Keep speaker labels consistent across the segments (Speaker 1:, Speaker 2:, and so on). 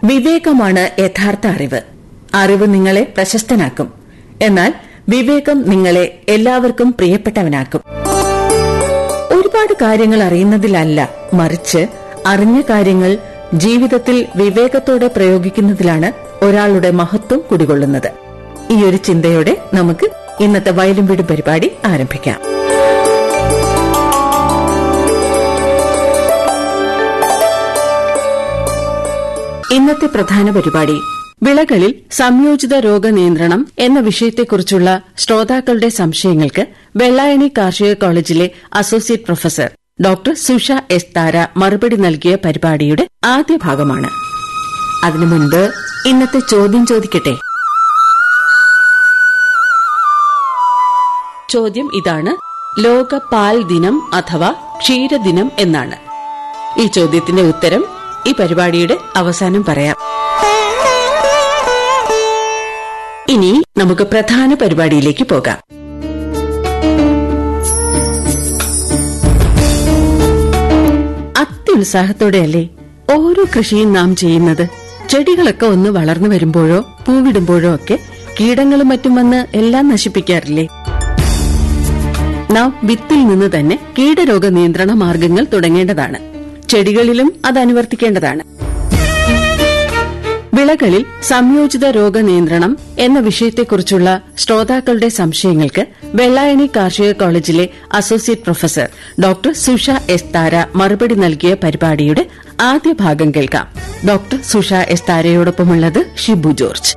Speaker 1: വിവേകമാണ് യഥാർത്ഥ അറിവ് അറിവ് നിങ്ങളെ പ്രശസ്തനാക്കും എന്നാൽ വിവേകം നിങ്ങളെ എല്ലാവർക്കും പ്രിയപ്പെട്ടവനാക്കും ഒരുപാട് കാര്യങ്ങൾ അറിയുന്നതിലല്ല മറിച്ച് അറിഞ്ഞ കാര്യങ്ങൾ ജീവിതത്തിൽ വിവേകത്തോടെ പ്രയോഗിക്കുന്നതിലാണ് ഒരാളുടെ മഹത്വം കുടികൊള്ളുന്നത് ഈ ഒരു ചിന്തയോടെ നമുക്ക് ഇന്നത്തെ വയലും വീടും പരിപാടി ആരംഭിക്കാം ഇന്നത്തെ പ്രധാന പരിപാടി വിളകളിൽ സംയോജിത രോഗനിയന്ത്രണം എന്ന വിഷയത്തെക്കുറിച്ചുള്ള ശ്രോതാക്കളുടെ സംശയങ്ങൾക്ക് വെള്ളായണി കാർഷിക കോളേജിലെ associate professor doctor Susha S Thara മറുപടി നൽകിയ പരിപാടിയുടെ ആദ്യ ഭാഗമാണ് അതിനു മുൻപ് ഇന്നത്തെ ചോദ്യം ചോദിക്കട്ടെ ചോദ്യം ഇതാണ് ലോക പാൽ ദിനം അഥവാ ക്ഷീരദിനം എന്നാണ് ഈ ചോദ്യത്തിന്റെ ഉത്തരം ഈ പരിപാടിയുടെ അവസാനം പറയാം ഇനി നമുക്ക് പ്രധാന പരിപാടിയിലേക്ക് പോകാം അത്യുത്സാഹത്തോടെയല്ലേ ഓരോ കൃഷിയും നാം ചെയ്യുന്നത് ചെടികളൊക്കെ ഒന്ന് വളർന്നു വരുമ്പോഴോ പൂവിടുമ്പോഴോ ഒക്കെ കീടങ്ങളും മറ്റും വന്ന് എല്ലാം നശിപ്പിക്കാറില്ലേ നാം വിത്തിൽ നിന്ന് തന്നെ കീടരോഗ നിയന്ത്രണ മാർഗങ്ങൾ തുടങ്ങേണ്ടതാണ് ചെടികളിലും അത് അനുവർത്തിക്കേണ്ടതാണ് വിളകളിൽ സംയോജിത രോഗനിയന്ത്രണം എന്ന വിഷയത്തെക്കുറിച്ചുള്ള ശ്രോതാക്കളുടെ സംശയങ്ങൾക്ക് വെള്ളായണി കാർഷിക കോളേജിലെ associate professor doctor Susha S Thara മറുപടി നൽകിയ പരിപാടിയുടെ ആദ്യ ഭാഗം കേൾക്കാം ഡോക്ടർ സുഷ എസ് താരയോടൊപ്പമുള്ളത് ഷിബു ജോർജ്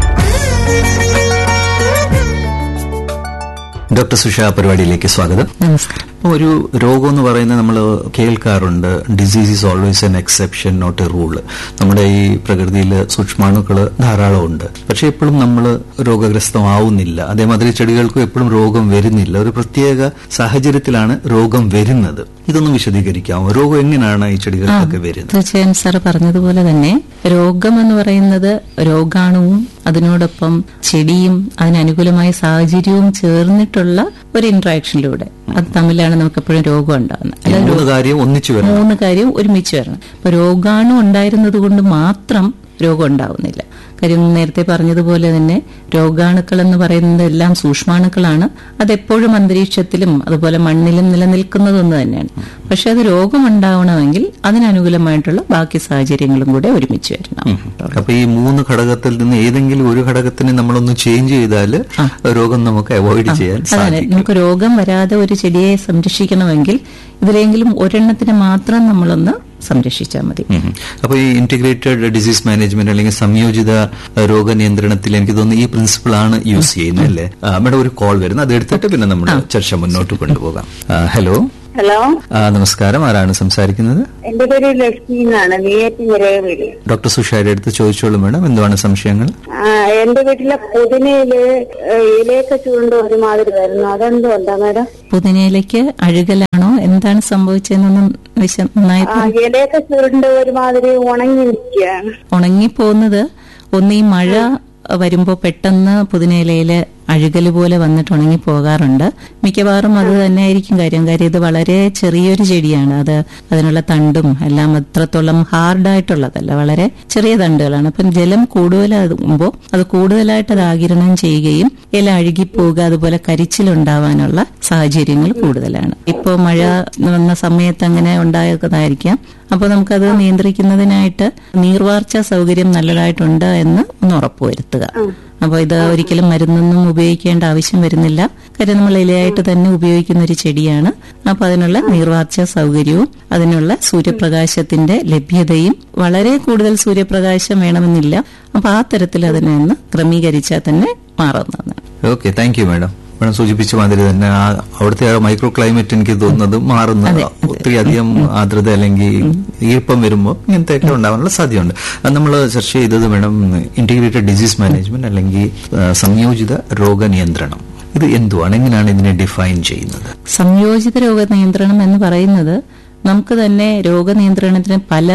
Speaker 2: ഡോക്ടർ സുഷ പരിപാടിയിലേക്ക് സ്വാഗതം
Speaker 3: നമസ്കാരം
Speaker 2: ഒരു രോഗം എന്ന് പറയുന്നത് നമ്മൾ കേൾക്കാറുണ്ട് disease is always an exception not a rule നമ്മുടെ ഈ പ്രകൃതിയിൽ സൂക്ഷ്മാണുക്കൾ ധാരാളം ഉണ്ട് പക്ഷെ എപ്പോഴും നമ്മൾ രോഗഗ്രസ്തമാവുന്നില്ല അതേമാതിരി ചെടികൾക്കും എപ്പോഴും രോഗം വരുന്നില്ല ഒരു പ്രത്യേക സാഹചര്യത്തിലാണ് രോഗം വരുന്നത് ഇതൊന്നും വിശദീകരിക്കാമോ രോഗം എങ്ങനെയാണ് ഈ ചെടികൾക്കൊക്കെ വരുന്നത്
Speaker 3: തീർച്ചയായും സാർ പറഞ്ഞതുപോലെ തന്നെ രോഗം എന്ന് പറയുന്നത് രോഗാണുവും അതിനോടൊപ്പം ചെടിയും അതിനനുകൂലമായ സാഹചര്യവും ചേർന്നിട്ടുള്ള ഒരു ഇന്ററാക്ഷനിലൂടെ അത് തമ്മിലാണ് നമുക്ക് എപ്പോഴും രോഗം ഉണ്ടാകുന്നത്
Speaker 2: ഈ മൂന്ന് കാര്യം ഒന്നിച്ചു വരണം
Speaker 3: മൂന്ന് കാര്യം ഒരുമിച്ച് വരണം അപ്പൊ രോഗാണു ഉണ്ടായിരുന്നത് കൊണ്ട് മാത്രം രോഗം ഉണ്ടാവുന്നില്ല കാര്യം നേരത്തെ പറഞ്ഞതുപോലെ തന്നെ രോഗാണുക്കൾ എന്ന് പറയുന്നത് എല്ലാം സൂക്ഷ്മാണുക്കളാണ് അതെപ്പോഴും അന്തരീക്ഷത്തിലും അതുപോലെ മണ്ണിലും നിലനിൽക്കുന്നത് ഒന്ന് തന്നെയാണ് പക്ഷെ അത് രോഗം ഉണ്ടാവണമെങ്കിൽ അതിനനുകൂലമായിട്ടുള്ള ബാക്കി സാഹചര്യങ്ങളും കൂടെ ഒരുമിച്ച് വരണം
Speaker 2: അപ്പൊ ഈ മൂന്ന് ഘടകത്തിൽ നിന്ന് ഏതെങ്കിലും ഒരു ഘടകത്തിനെ നമ്മളൊന്ന് ചേഞ്ച് ചെയ്താൽ രോഗം നമുക്ക് അവോയ്ഡ് ചെയ്യാൻ
Speaker 3: അതെ
Speaker 2: സാധിക്കും
Speaker 3: നമുക്ക് രോഗം വരാതെ ഒരു ചെടിയെ സംരക്ഷിക്കണമെങ്കിൽ ഇതിലെങ്കിലും ഒരെണ്ണത്തിനെ മാത്രം നമ്മളൊന്ന് സംരക്ഷിച്ചാൽ മതി
Speaker 2: ഉം. അപ്പൊ ഈ ഇന്റഗ്രേറ്റഡ് ഡിസീസ് മാനേജ്മെന്റ് അല്ലെങ്കിൽ സംയോജിത അഹ്, രോഗനിയന്ത്രണത്തിൽ എനിക്ക് തോന്നുന്നു ഈ പ്രിൻസിപ്പിൾ ആണ് യൂസ് ചെയ്യുന്നത് അല്ലേ ആ, മേഡം ഒരു കോൾ വരുന്നു അത് എടുത്തിട്ട് പിന്നെ നമ്മൾ ചർച്ച മുന്നോട്ട് കൊണ്ടുപോകാം ആ, ഹലോ
Speaker 4: ഹലോ
Speaker 2: ആ, നമസ്കാരം ആരാണ് സംസാരിക്കുന്നത്
Speaker 4: എന്റെ പേര് ലക്ഷ്മി എന്നാണ് നെയ്യാറ്റിൻകര വീട്
Speaker 2: ഡോക്ടർ സുഷാരുടെ അടുത്ത് ചോദിച്ചോളൂ മേഡം എന്താണ് സംശയങ്ങൾ
Speaker 4: ആ, എന്റെ വീട്ടിലെ പുതിനയില് ഏഹ്, ഇലയൊക്കെ ചുരുണ്ട് ഒരുമാതിരി വരുന്നു അതെന്തുകൊണ്ടാ മാഡം
Speaker 3: പുതിനയിലേക്ക് അഴുകലാണോ എന്താണ് സംഭവിച്ചതെന്നൊന്നും വിശ- നന്നായി
Speaker 4: ആ ഇലയൊക്കെ ചുരുണ്ട് ഒരുമാതിരി ഉണങ്ങി നിൽക്കുകയാണ്
Speaker 3: ഉണങ്ങിപ്പോകുന്നത് ഒന്ന് ഈ മഴ വരുമ്പോൾ പെട്ടെന്ന് പുതിനയിലയില് അഴുകല് പോലെ വന്നിട്ട് ഉണങ്ങി പോകാറുണ്ട് മിക്കവാറും അത് തന്നെയായിരിക്കും കാര്യം കാര്യം ഇത് വളരെ ചെറിയൊരു ചെടിയാണ് അത് അതിനുള്ള തണ്ടും എല്ലാം അത്രത്തോളം ഹാർഡായിട്ടുള്ളതല്ല വളരെ ചെറിയ തണ്ടുകളാണ് അപ്പം ജലം കൂടുതലാകുമ്പോൾ അത് കൂടുതലായിട്ട് അത് ആകിരണം ചെയ്യുകയും ഇല അഴുകിപ്പോവുക അതുപോലെ കരിച്ചിലുണ്ടാവാനുള്ള സാഹചര്യങ്ങൾ കൂടുതലാണ് ഇപ്പോൾ മഴ വന്ന സമയത്ത് അങ്ങനെ ഉണ്ടായതായിരിക്കാം അപ്പോൾ നമുക്കത് നിയന്ത്രിക്കുന്നതിനായിട്ട് നീർവാർച്ച സൗകര്യം നല്ലതായിട്ടുണ്ട് എന്ന് ഒന്ന് ഉറപ്പുവരുത്തുക അപ്പോൾ ഇത് ഒരിക്കലും മരുന്നൊന്നും ഉപയോഗിക്കേണ്ട ആവശ്യം വരുന്നില്ല കാര്യം നമ്മൾ ഇലയായിട്ട് തന്നെ ഉപയോഗിക്കുന്ന ഒരു ചെടിയാണ് അപ്പോൾ അതിനുള്ള നീർവാർച്ച സൗകര്യവും അതിനുള്ള സൂര്യപ്രകാശത്തിന്റെ ലഭ്യതയും വളരെ കൂടുതൽ സൂര്യപ്രകാശം വേണമെന്നില്ല അപ്പോൾ ആ തരത്തിൽ അതിനെ ഒന്ന് ക്രമീകരിച്ചാൽ തന്നെ മാറുന്നതാണ്
Speaker 2: okay thank you madam madam സൂചിപ്പിച്ച മാതിരി തന്നെ ആ അവിടുത്തെ ആ മൈക്രോ ക്ലൈമറ്റ് എനിക്ക് തോന്നുന്നത് മാറുന്ന ഒത്തിരി അധികം ആർദ്രത അല്ലെങ്കിൽ ഈർപ്പം വരുമ്പോൾ ഇങ്ങനത്തെയൊക്കെ ഉണ്ടാവാനുള്ള സാധ്യതയുണ്ട് അത് നമ്മൾ ചർച്ച ചെയ്തത് മേഡം ഇന്റഗ്രേറ്റഡ് ഡിസീസ് മാനേജ്മെന്റ് അല്ലെങ്കിൽ ആ, സംയോജിത രോഗനിയന്ത്രണം ഇത് എന്തുവാണ് എങ്ങനെയാണ് ഇതിനെ ഡിഫൈൻ ചെയ്യുന്നത്
Speaker 3: സംയോജിത രോഗനിയന്ത്രണം എന്ന് പറയുന്നത് നമുക്ക് തന്നെ രോഗനിയന്ത്രണത്തിന് പല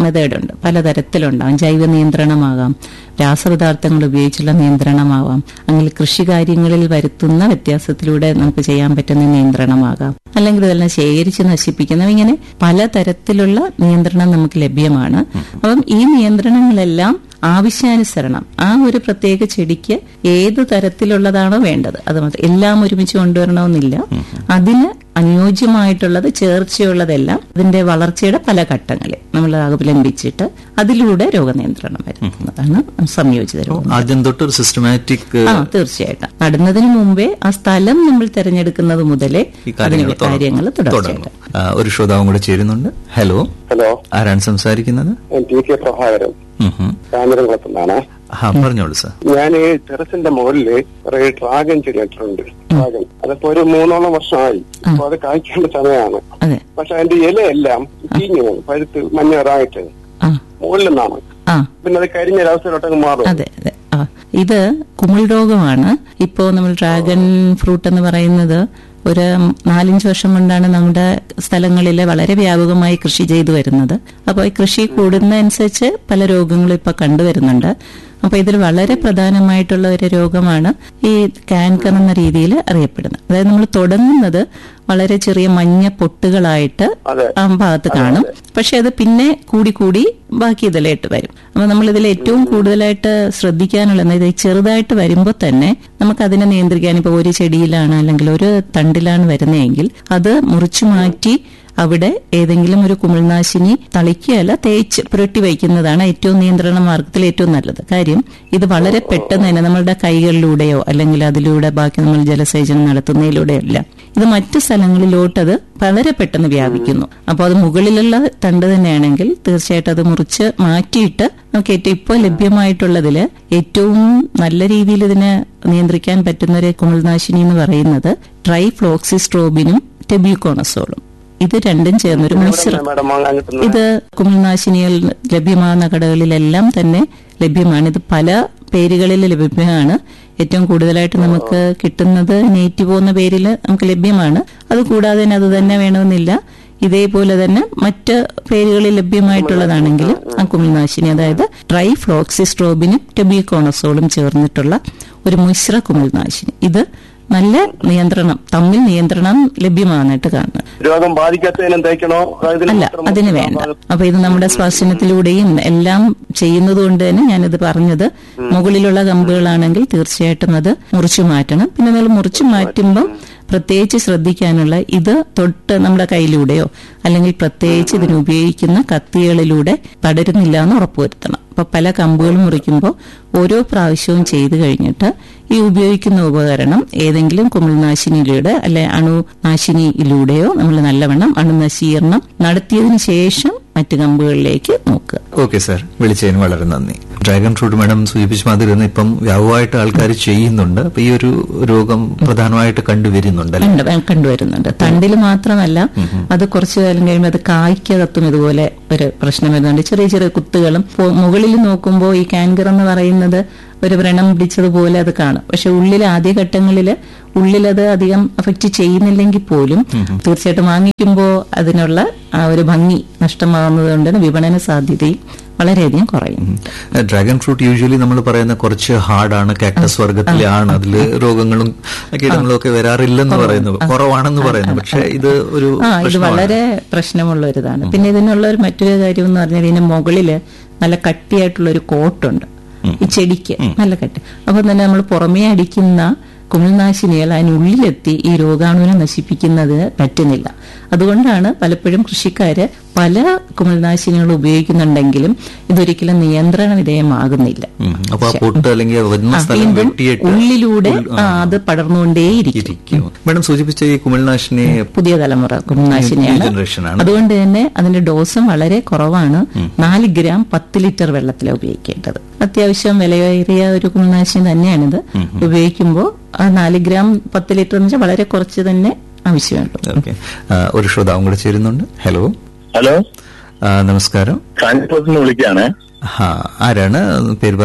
Speaker 3: മെത്തേഡ് ഉണ്ട് പലതരത്തിലുണ്ടാകും ജൈവ നിയന്ത്രണമാകാം രാസപദാർത്ഥങ്ങൾ ഉപയോഗിച്ചുള്ള നിയന്ത്രണമാവാം അല്ലെങ്കിൽ കൃഷി കാര്യങ്ങളിൽ വരുത്തുന്ന വ്യത്യാസത്തിലൂടെ നമുക്ക് ചെയ്യാൻ പറ്റുന്ന നിയന്ത്രണമാകാം അല്ലെങ്കിൽ ഇതെല്ലാം ശേഖരിച്ച് നശിപ്പിക്കുന്ന ഇങ്ങനെ പലതരത്തിലുള്ള നിയന്ത്രണം നമുക്ക് ലഭ്യമാണ് അപ്പം ഈ നിയന്ത്രണങ്ങളെല്ലാം ആവശ്യാനുസരണം ആ ഒരു പ്രത്യേക ചെടിക്ക് ഏത് തരത്തിലുള്ളതാണോ വേണ്ടത് അത് മാത്രം എല്ലാം ഒരുമിച്ച് കൊണ്ടുവരണമെന്നില്ല അതിന് അനുയോജ്യമായിട്ടുള്ളത് ചേർച്ചയുള്ളതെല്ലാം അതിന്റെ വളർച്ചയുടെ പല ഘട്ടങ്ങളിൽ നമ്മൾ അവലംബിച്ചിട്ട് അതിലൂടെ രോഗനിയന്ത്രണം വരുത്തുന്നതാണ് സംയോജിത രോഗം
Speaker 2: ആദ്യം തൊട്ട് ഒരു സിസ്റ്റമാറ്റിക്
Speaker 3: ആ തീർച്ചയായിട്ടും നടുന്നതിന് മുമ്പേ ആ സ്ഥലം നമ്മൾ തിരഞ്ഞെടുക്കുന്നത് മുതലേ
Speaker 2: ഈ കാര്യങ്ങൾ
Speaker 3: അതിന് കാര്യങ്ങൾ
Speaker 2: തുടങ്ങും
Speaker 3: തുടർച്ചയായിട്ട്
Speaker 2: ആ, ഒരു ശ്രോതാവും കൂടെ ചേരുന്നുണ്ട് ഹലോ
Speaker 5: ഹലോ
Speaker 2: ആരാണ് സംസാരിക്കുന്നത്
Speaker 5: ഞാൻ ടി കെ പ്രഭാകരൻ
Speaker 2: ഉം ഹും.
Speaker 5: കാഞ്ഞിരംകുളത്തുനിന്നാണ്
Speaker 2: ആ പറഞ്ഞോളൂ സാർ
Speaker 5: ഞാൻ ഈ ടെറസിന്റെ മുകളില് കുറെ ഡ്രാഗൺ ചെടി നട്ടിട്ടുണ്ട് ഡ്രാഗൺ അതിപ്പോ ഒരു മൂന്നോളം വർഷമായി അപ്പൊ അത് കായ്ക്കേണ്ട സമയമാണ്
Speaker 3: അതെ
Speaker 5: പക്ഷെ അതിന്റെ ഇലയെല്ലാം ചീഞ്ഞു പോകും പഴുത്ത് മഞ്ഞറായിട്ട്
Speaker 3: ആ
Speaker 5: മുകളിൽ നിന്നാണ്
Speaker 3: ആ
Speaker 5: പിന്നെ അത് കരിഞ്ഞൊരവസ്ഥയിലോട്ടങ്ങ് മാറും
Speaker 3: അതെ അതെ ആ ഇത് കുമിൾ രോഗമാണ് ഇപ്പോ നമ്മൾ ഡ്രാഗൺ ഫ്രൂട്ട് എന്ന് പറയുന്നത് ഒരു നാലഞ്ച് വർഷം കൊണ്ടാണ് നമ്മുടെ സ്ഥലങ്ങളിൽ വളരെ വ്യാപകമായി കൃഷി ചെയ്തു വരുന്നത് അപ്പോൾ ഈ കൃഷി കൂടുന്നതനുസരിച്ച് പല രോഗങ്ങളും ഇപ്പൊ കണ്ടുവരുന്നുണ്ട് അപ്പൊ ഇതിൽ വളരെ പ്രധാനമായിട്ടുള്ള ഒരു രോഗമാണ് ഈ കാൻകർ എന്ന രീതിയിൽ അറിയപ്പെടുന്നത് അതായത് നമ്മൾ തുടങ്ങുന്നത് വളരെ ചെറിയ മഞ്ഞ പൊട്ടുകളായിട്ട്
Speaker 5: അതെ.
Speaker 3: ആ ഭാഗത്ത് കാണും പക്ഷെ അത് പിന്നെ കൂടി കൂടി ബാക്കി ഇതിലായിട്ട് വരും അപ്പൊ നമ്മൾ ഇതിൽ ഏറ്റവും കൂടുതലായിട്ട് ശ്രദ്ധിക്കാനുള്ള ഇത് ചെറുതായിട്ട് വരുമ്പോൾ തന്നെ നമുക്ക് അതിനെ നിയന്ത്രിക്കാൻ ഇപ്പൊ ഒരു ചെടിയിലാണ് അല്ലെങ്കിൽ ഒരു തണ്ടിലാണ് വരുന്നതെങ്കിൽ അത് മുറിച്ചു മാറ്റി അവിടെ ഏതെങ്കിലും ഒരു കുമിൾനാശിനി തളിക്കുകയല്ല തേച്ച് പുരട്ടി വയ്ക്കുന്നതാണ് ഏറ്റവും നിയന്ത്രണ മാർഗത്തിൽ ഏറ്റവും നല്ലത് കാര്യം ഇത് വളരെ പെട്ടെന്ന് തന്നെ നമ്മളുടെ കൈകളിലൂടെയോ അല്ലെങ്കിൽ അതിലൂടെ ബാക്കി നമ്മൾ ജലസേചനം നടത്തുന്നതിലൂടെയോ അല്ല ഇത് മറ്റ് സ്ഥലങ്ങളിലോട്ട് അത് വളരെ പെട്ടെന്ന് വ്യാപിക്കുന്നു അപ്പോൾ അത് മുകളിലുള്ള തണ്ട് തന്നെയാണെങ്കിൽ തീർച്ചയായിട്ടും അത് മുറിച്ച് മാറ്റിയിട്ട് നമുക്ക് ഏറ്റവും ഇപ്പോൾ ലഭ്യമായിട്ടുള്ളതിൽ ഏറ്റവും നല്ല രീതിയിൽ ഇതിനെ നിയന്ത്രിക്കാൻ പറ്റുന്ന ഒരു കുമിൾനാശിനി എന്ന് പറയുന്നത് ട്രൈഫ്ലോക്സിസ്ട്രോബിനും ടെബ്യൂക്കോണസോളും ഇത് രണ്ടും ചേർന്നൊരു മിശ്രം
Speaker 5: മാഡം വാങ്ങാൻ കിട്ടുന്നത്
Speaker 3: ഇത് കുമിൾനാശിനികൾ ലഭ്യമാകുന്ന കടകളിലെല്ലാം തന്നെ ലഭ്യമാണ് ഇത് പല പേരുകളിൽ ലഭ്യമാണ് ഏറ്റവും കൂടുതലായിട്ട് നമുക്ക് കിട്ടുന്നത് നേറ്റീവ് എന്ന പേരിൽ നമുക്ക് ലഭ്യമാണ് അത് കൂടാതെ തന്നെ അത് തന്നെ വേണമെന്നില്ല ഇതേപോലെ തന്നെ മറ്റ് പേരുകളിൽ ലഭ്യമായിട്ടുള്ളതാണെങ്കിലും ആ കുമിൾനാശിനി അതായത് ട്രൈഫ്ലോക്സിസ്ട്രോബിനും ടെബിക്കോണസോളും ചേർന്നിട്ടുള്ള ഒരു മിശ്ര കുമിൾനാശിനി ഇത് നല്ല നിയന്ത്രണം തമ്മിൽ നിയന്ത്രണം ലഭ്യമാകുന്നതായിട്ട് കാണുന്നത്
Speaker 5: രോഗം ബാധിക്കാത്തതിനും തേക്കണോ അതിന്
Speaker 3: അല്ല
Speaker 5: മാത്രം
Speaker 3: അതിന് വേണ്ട അപ്പൊ ഇത് നമ്മുടെ സ്പർശനത്തിലൂടെയും എല്ലാം ചെയ്യുന്നത് കൊണ്ട് തന്നെ ഞാനിത് പറഞ്ഞത് മുകളിലുള്ള കമ്പുകളാണെങ്കിൽ തീർച്ചയായിട്ടും അത് മുറിച്ചു മാറ്റണം പിന്നെ നിങ്ങൾ മുറിച്ചു മാറ്റുമ്പം പ്രത്യേകിച്ച് ശ്രദ്ധിക്കാനുള്ള ഇത് തൊട്ട് നമ്മുടെ കയ്യിലൂടെയോ അല്ലെങ്കിൽ പ്രത്യേകിച്ച് ഇതിന് ഉപയോഗിക്കുന്ന കത്തികളിലൂടെ പടരുന്നില്ല എന്ന് ഉറപ്പുവരുത്തണം അപ്പൊ പല കമ്പുകൾ മുറിക്കുമ്പോൾ ഓരോ പ്രാവശ്യവും ചെയ്തു കഴിഞ്ഞിട്ട് ഈ ഉപയോഗിക്കുന്ന ഉപകരണം ഏതെങ്കിലും കുമിൾനാശിനിയിലൂടെ അല്ലെ അണുനാശിനിയിലൂടെയോ നമ്മൾ നല്ലവണ്ണം അണുനശീകരണം നടത്തിയതിനു ശേഷം മറ്റു കമ്പുകളിലേക്ക് നോക്കുക
Speaker 2: ഓക്കെ സാർ വിളിച്ചതിന് വളരെ നന്ദി ഡ്രാഗൺ ഫ്രൂട്ട് മാഡം സൂചിപ്പിച്ച മാതിരി തന്നെ ഇപ്പം വ്യാപകമായിട്ട് ആൾക്കാർ ചെയ്യുന്നുണ്ട് അപ്പൊ ഈ ഒരു രോഗം പ്രധാനമായിട്ട് കണ്ടുവരുന്നുണ്ട് അല്ലെ
Speaker 3: കണ്ട് കണ്ടുവരുന്നുണ്ട് തണ്ടിൽ മാത്രമല്ല അത് കുറച്ചു കാലം കഴിയുമ്പോൾ അത് കായ്ക്കകത്തും ഇതുപോലെ ഒരു പ്രശ്നം വരുന്നുണ്ട് ചെറിയ ചെറിയ കുത്തുകളും പോ- മുകളിൽ നോക്കുമ്പോൾ ഈ കാൻകർ എന്ന് പറയുന്നത് ഒരു വ്രണം പിടിച്ചതുപോലെ അത് കാണും പക്ഷെ ഉള്ളിൽ ആദ്യഘട്ടങ്ങളിൽ ഉള്ളിലത് അധികം അഫക്റ്റ് ചെയ്യുന്നില്ലെങ്കിൽ പോലും തീർച്ചയായിട്ടും വാങ്ങിക്കുമ്പോൾ അതിനുള്ള ആ ഒരു ഭംഗി നഷ്ടമാകുന്നത് കൊണ്ട് തന്നെ വിപണന സാധ്യതയും വളരെയധികം കുറയും
Speaker 2: ഡ്രാഗൺ ഫ്രൂട്ട് യൂഷ്വലി നമ്മൾ പറയുന്ന കുറച്ച് ഹാർഡാണ് കാക്ടസ് വർഗത്തിലാണ് അതിൽ രോഗങ്ങളും കീടങ്ങളും ഒക്കെ വരാറില്ലെന്ന് പറയുന്നു കുറവാണെന്ന് പറയുന്നു പക്ഷെ ഇത് ഒരു
Speaker 3: ആ ഇത്
Speaker 2: പ്രശ്നമാണ്
Speaker 3: വളരെ പ്രശ്നമുള്ള ഒരു ഇതാണ് പിന്നെ ഇതിനുള്ള ഒരു മറ്റൊരു കാര്യം എന്ന് പറഞ്ഞാൽ ഇതിന്റെ മുകളില് നല്ല കട്ടിയായിട്ടുള്ള ഒരു കോട്ടുണ്ട് ഈ ചെടിക്ക് നല്ല കട്ടി അപ്പൊ തന്നെ നമ്മൾ പുറമേ അടിക്കുന്ന കുമിൾനാശിനികൾ അതിനുള്ളിലെത്തി ഈ രോഗാണുവിനെ നശിപ്പിക്കുന്നത് പറ്റുന്നില്ല അതുകൊണ്ടാണ് പലപ്പോഴും കൃഷിക്കാര് പല കുമിൾനാശിനികൾ ഉപയോഗിക്കുന്നുണ്ടെങ്കിലും ഇതൊരിക്കലും നിയന്ത്രണ വിധേയമാകുന്നില്ല
Speaker 2: ഉം. അപ്പൊ ആ പൊട്ട് അല്ലെങ്കിൽ ആ വരുന്ന
Speaker 3: ആ,
Speaker 2: സ്ഥലം
Speaker 3: വീണ്ടും
Speaker 2: വെട്ടിയിട്ട്
Speaker 3: ഉള്ളിലൂടെ
Speaker 2: ഉൾ-
Speaker 3: ആ, അത് പടർന്നുകൊണ്ടേയിരിക്കും
Speaker 2: ഇരിക്കും മാഡം സൂചിപ്പിച്ച ഈ കുമിൾനാശിനി
Speaker 3: പുതിയ തലമുറ കുമിൾനാശിനിയാണ്
Speaker 2: ജനറേഷൻ ആണ്
Speaker 3: അതുകൊണ്ട് തന്നെ അതിന്റെ ഡോസും വളരെ കുറവാണ് നാല് ഗ്രാം പത്ത് ലിറ്റർ വെള്ളത്തിലാണ് ഉപയോഗിക്കേണ്ടത് അത്യാവശ്യം വിലയേറിയ ഒരു കുമിൾനാശിനി തന്നെയാണിത് ഉപയോഗിക്കുമ്പോൾ ആ നാല് ഗ്രാം പത്ത് ലിറ്റർ എന്ന് വെച്ചാൽ വളരെ കുറച്ച് തന്നെ ആവശ്യമുള്ളൂ
Speaker 2: ഓക്കെ ഒരു ശ്രോതാവും കൂടെ ചേരുന്നുണ്ട് ഹലോ
Speaker 6: ഹലോ
Speaker 2: ആ, നമസ്കാരം
Speaker 6: കാഞ്ഞിരപ്പുറത്ത് നിന്ന് വിളിക്കുകയാണ്
Speaker 2: ആ, ആരാണ് പേര് പറയാം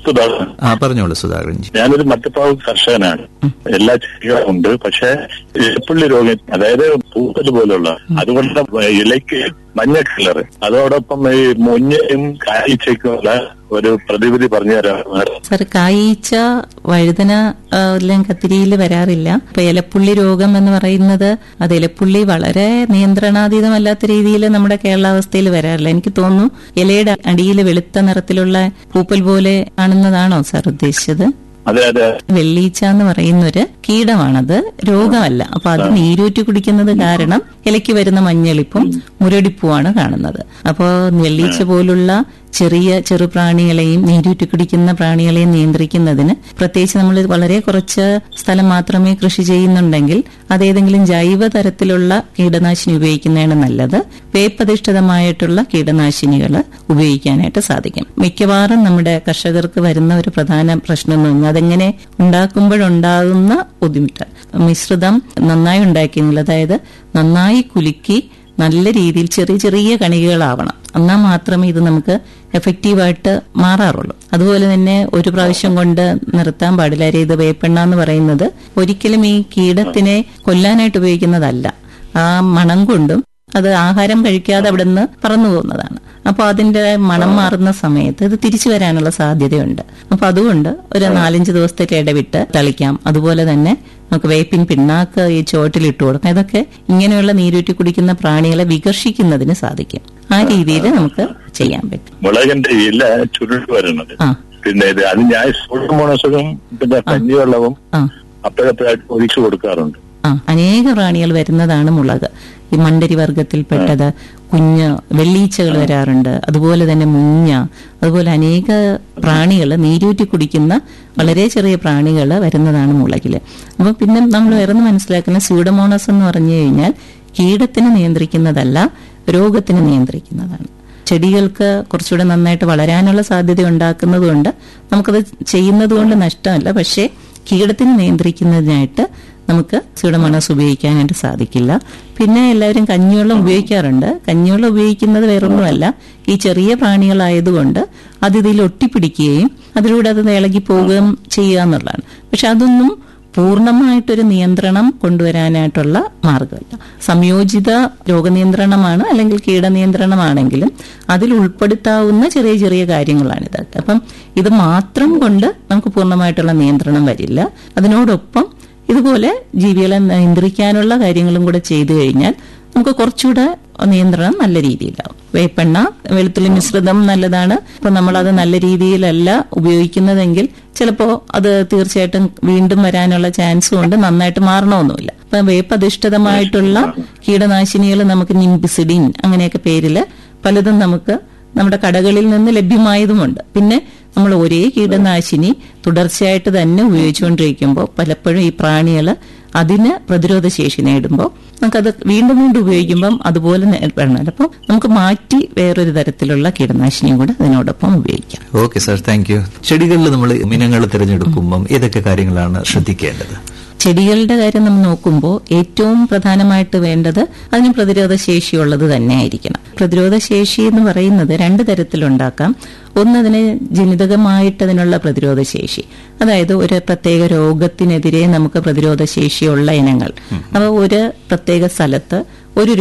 Speaker 6: സുധാകരൻ
Speaker 2: ആ പറഞ്ഞോളൂ സുധാകരൻജി
Speaker 6: ഞാനൊരു മറ്റപ്പാവ് കർഷകനാണ് എല്ലാ ചെടികളും ഉണ്ട് പക്ഷെ ഇലപ്പുള്ളി രോഗം അതായത് പൂക്കൽ പോലുള്ള അതുകൊണ്ട് ഇലയ്ക്ക് മഞ്ഞ കളർ അതോടൊപ്പം ഈ മുഞ്ഞയും കാഴ്ചയ്ക്കുമുള്ള ഒരു പ്രതിവിധി പറഞ്ഞു തരാം
Speaker 3: സർ കായീച്ച വഴുതന ആ, എല്ലാം കത്തിരിയിൽ വരാറില്ല ഇപ്പൊ ഇലപ്പുള്ളി രോഗം എന്ന് പറയുന്നത് അത് ഇലപ്പുള്ളി വളരെ നിയന്ത്രണാതീതമല്ലാത്ത രീതിയിൽ നമ്മുടെ കേരളാവസ്ഥയിൽ വരാറില്ല എനിക്ക് തോന്നുന്നു ഇലയുടെ അടിയിൽ വെളുത്ത നിറത്തിലുള്ള പൂപ്പൽ പോലെ കാണുന്നതാണോ സാർ ഉദ്ദേശിച്ചത്
Speaker 6: അതെ അതെ
Speaker 3: വെള്ളീച്ച എന്ന് പറയുന്നൊരു കീടമാണത് രോഗമല്ല അപ്പൊ അത് നീരൂറ്റി കുടിക്കുന്നത് കാരണം ഇലയ്ക്ക് വരുന്ന മഞ്ഞളിപ്പും മുരടിപ്പുമാണ് കാണുന്നത് അപ്പോ വെള്ളീച്ച പോലുള്ള ചെറിയ ചെറു പ്രാണികളെയും നീരൂറ്റി കുടിക്കുന്ന പ്രാണികളെയും നിയന്ത്രിക്കുന്നതിന് പ്രത്യേകിച്ച് നമ്മൾ വളരെ കുറച്ച് സ്ഥലം മാത്രമേ കൃഷി ചെയ്യുന്നുണ്ടെങ്കിൽ അതേതെങ്കിലും ജൈവ തരത്തിലുള്ള കീടനാശിനി ഉപയോഗിക്കുന്നതാണ് നല്ലത് വേപ്പധിഷ്ഠിതമായിട്ടുള്ള കീടനാശിനികൾ ഉപയോഗിക്കാനായിട്ട് സാധിക്കും മിക്കവാറും നമ്മുടെ കർഷകർക്ക് വരുന്ന ഒരു പ്രധാന പ്രശ്നം എന്ന് പറഞ്ഞാൽ അതെങ്ങനെ ഉണ്ടാക്കുമ്പോഴുണ്ടാകുന്ന ബുദ്ധിമുട്ട് മിശ്രിതം നന്നായി ഉണ്ടാക്കിയെങ്കിൽ അതായത് നന്നായി കുലുക്കി നല്ല രീതിയിൽ ചെറിയ ചെറിയ കണികകളാവണം എന്നാൽ മാത്രമേ ഇത് നമുക്ക് എഫക്റ്റീവായിട്ട് മാറാറുള്ളൂ അതുപോലെ തന്നെ ഒരു പ്രാവശ്യം കൊണ്ട് നിർത്താൻ പാടില്ല അരെ ഇത് വേപ്പെണ്ണ എന്ന് പറയുന്നത് ഒരിക്കലും ഈ കീടത്തിനെ കൊല്ലാനായിട്ട് ഉപയോഗിക്കുന്നതല്ല ആ മണം കൊണ്ടും അത് ആഹാരം കഴിക്കാതെ അവിടെ നിന്ന് പറന്നു പോകുന്നതാണ് അപ്പോൾ അതിന്റെ മണം മാറുന്ന സമയത്ത് ഇത് തിരിച്ചു വരാനുള്ള സാധ്യതയുണ്ട് അപ്പൊ അതുകൊണ്ട് ഒരു നാലഞ്ച് ദിവസത്തേക്ക് ഇടവിട്ട് തളിക്കാം അതുപോലെ തന്നെ നമുക്ക് വേപ്പിൻ പിണ്ണാക്ക് ഈ ചോട്ടിലിട്ട് കൊടുക്കാം ഇതൊക്കെ ഇങ്ങനെയുള്ള നീരൂറ്റി കുടിക്കുന്ന പ്രാണികളെ വികർഷിക്കുന്നതിന് സാധിക്കും ആ രീതിയിൽ നമുക്ക് ചെയ്യാൻ പറ്റും
Speaker 6: മുളകിന്റെ ഇല ചുരുട്ട് വരണത്
Speaker 3: ആ
Speaker 6: പിന്നെ ഇത് അത് ഞാൻ സൂര്യമോണസുഖം പിന്നെ കഞ്ഞിവെള്ളവും
Speaker 3: ആ
Speaker 6: അപ്പോഴപ്പോഴായിട്ട് ഒഴിച്ചു കൊടുക്കാറുണ്ട്
Speaker 3: ആ അനേക പ്രാണികൾ വരുന്നതാണ് മുളക് ഈ മണ്ടരി വർഗത്തിൽപ്പെട്ടത് കുഞ്ഞ് വെള്ളീച്ചകൾ വരാറുണ്ട് അതുപോലെ തന്നെ മുഞ്ഞ അതുപോലെ അനേക പ്രാണികൾ നീരൂറ്റി കുടിക്കുന്ന വളരെ ചെറിയ പ്രാണികൾ വരുന്നതാണ് മുളകില് അപ്പൊ പിന്നെ നമ്മൾ വേറെ മനസ്സിലാക്കുന്ന സ്യൂഡമോണസ് എന്ന് പറഞ്ഞു കഴിഞ്ഞാൽ കീടത്തിനെ നിയന്ത്രിക്കുന്നതല്ല രോഗത്തിനെ നിയന്ത്രിക്കുന്നതാണ് ചെടികൾക്ക് കുറച്ചുകൂടെ നന്നായിട്ട് വളരാനുള്ള സാധ്യത ഉണ്ടാക്കുന്നതുകൊണ്ട് നമുക്കത് ചെയ്യുന്നത് കൊണ്ട് നഷ്ടമല്ല പക്ഷേ കീടത്തിനെ നിയന്ത്രിക്കുന്നതിനായിട്ട് നമുക്ക് സ്യൂഡമോണസ് ഉപയോഗിക്കാനായിട്ട് സാധിക്കില്ല പിന്നെ എല്ലാവരും കഞ്ഞിവെള്ളം ഉപയോഗിക്കാറുണ്ട് കഞ്ഞിവെള്ളം ഉപയോഗിക്കുന്നത് വേറൊന്നുമല്ല ഈ ചെറിയ പ്രാണികളായതുകൊണ്ട് അത് ഇതിൽ ഒട്ടിപ്പിടിക്കുകയും അതിലൂടെ അത് ഇളകി പോവുകയും ചെയ്യുക എന്നുള്ളതാണ് പക്ഷെ അതൊന്നും പൂർണ്ണമായിട്ടൊരു നിയന്ത്രണം കൊണ്ടുവരാനായിട്ടുള്ള മാർഗമല്ല സംയോജിത രോഗനിയന്ത്രണമാണ് അല്ലെങ്കിൽ കീടനിയന്ത്രണമാണെങ്കിലും അതിൽ ഉൾപ്പെടുത്താവുന്ന ചെറിയ ചെറിയ കാര്യങ്ങളാണിത് അപ്പം ഇത് മാത്രം കൊണ്ട് നമുക്ക് പൂർണ്ണമായിട്ടുള്ള നിയന്ത്രണം വരില്ല അതിനോടൊപ്പം ഇതുപോലെ ജീവികളെ നിയന്ത്രിക്കാനുള്ള കാര്യങ്ങളും കൂടെ ചെയ്തു കഴിഞ്ഞാൽ നമുക്ക് കുറച്ചുകൂടെ നിയന്ത്രണം നല്ല രീതിയിലാവും വേപ്പെണ്ണ വെളുത്തുള്ളി മിശ്രിതം നല്ലതാണ് ഇപ്പൊ നമ്മളത് നല്ല രീതിയിലല്ല ഉപയോഗിക്കുന്നതെങ്കിൽ ചിലപ്പോ അത് തീർച്ചയായിട്ടും വീണ്ടും വരാനുള്ള ചാൻസും ഉണ്ട് നന്നായിട്ട് മാറണമെന്നുമില്ല അപ്പൊ വേപ്പധിഷ്ഠിതമായിട്ടുള്ള കീടനാശിനികൾ നമുക്ക് നിംബിസിഡിൻ അങ്ങനെയൊക്കെ പേരില് പലതും നമുക്ക് നമ്മുടെ കടകളിൽ നിന്ന് ലഭ്യമായതുമുണ്ട് പിന്നെ നമ്മൾ ഒരേ കീടനാശിനി തുടർച്ചയായിട്ട് തന്നെ ഉപയോഗിച്ചുകൊണ്ടിരിക്കുമ്പോൾ പലപ്പോഴും ഈ പ്രാണികൾ അതിന് പ്രതിരോധ ശേഷി നേടുമ്പോൾ നമുക്കത് വീണ്ടും വീണ്ടും ഉപയോഗിക്കുമ്പം അതുപോലെ നേടണം അപ്പം നമുക്ക് മാറ്റി വേറൊരു തരത്തിലുള്ള കീടനാശിനിയും കൂടെ അതിനോടൊപ്പം ഉപയോഗിക്കാം
Speaker 2: ഓക്കെ സാർ താങ്ക് യു ചെടികളിൽ നമ്മൾ ഇനങ്ങൾ തിരഞ്ഞെടുക്കുമ്പം ഏതൊക്കെ കാര്യങ്ങളാണ് ശ്രദ്ധിക്കേണ്ടത്
Speaker 3: ചെടികളുടെ കാര്യം നമ്മൾ നോക്കുമ്പോൾ ഏറ്റവും പ്രധാനമായിട്ട് വേണ്ടത് അതിന് പ്രതിരോധ ശേഷിയുള്ളത് തന്നെ ആയിരിക്കണം പ്രതിരോധ ശേഷി എന്ന് പറയുന്നത് രണ്ട് തരത്തിലുണ്ടാക്കാം ഒന്ന് അതിന് ജനിതകമായിട്ട് അതിനുള്ള പ്രതിരോധ ശേഷി അതായത് ഒരു പ്രത്യേക രോഗത്തിനെതിരെ നമുക്ക് പ്രതിരോധ ശേഷിയുള്ള ഇനങ്ങൾ അപ്പോൾ ഒരു പ്രത്യേക സ്ഥലത്ത് ഒരു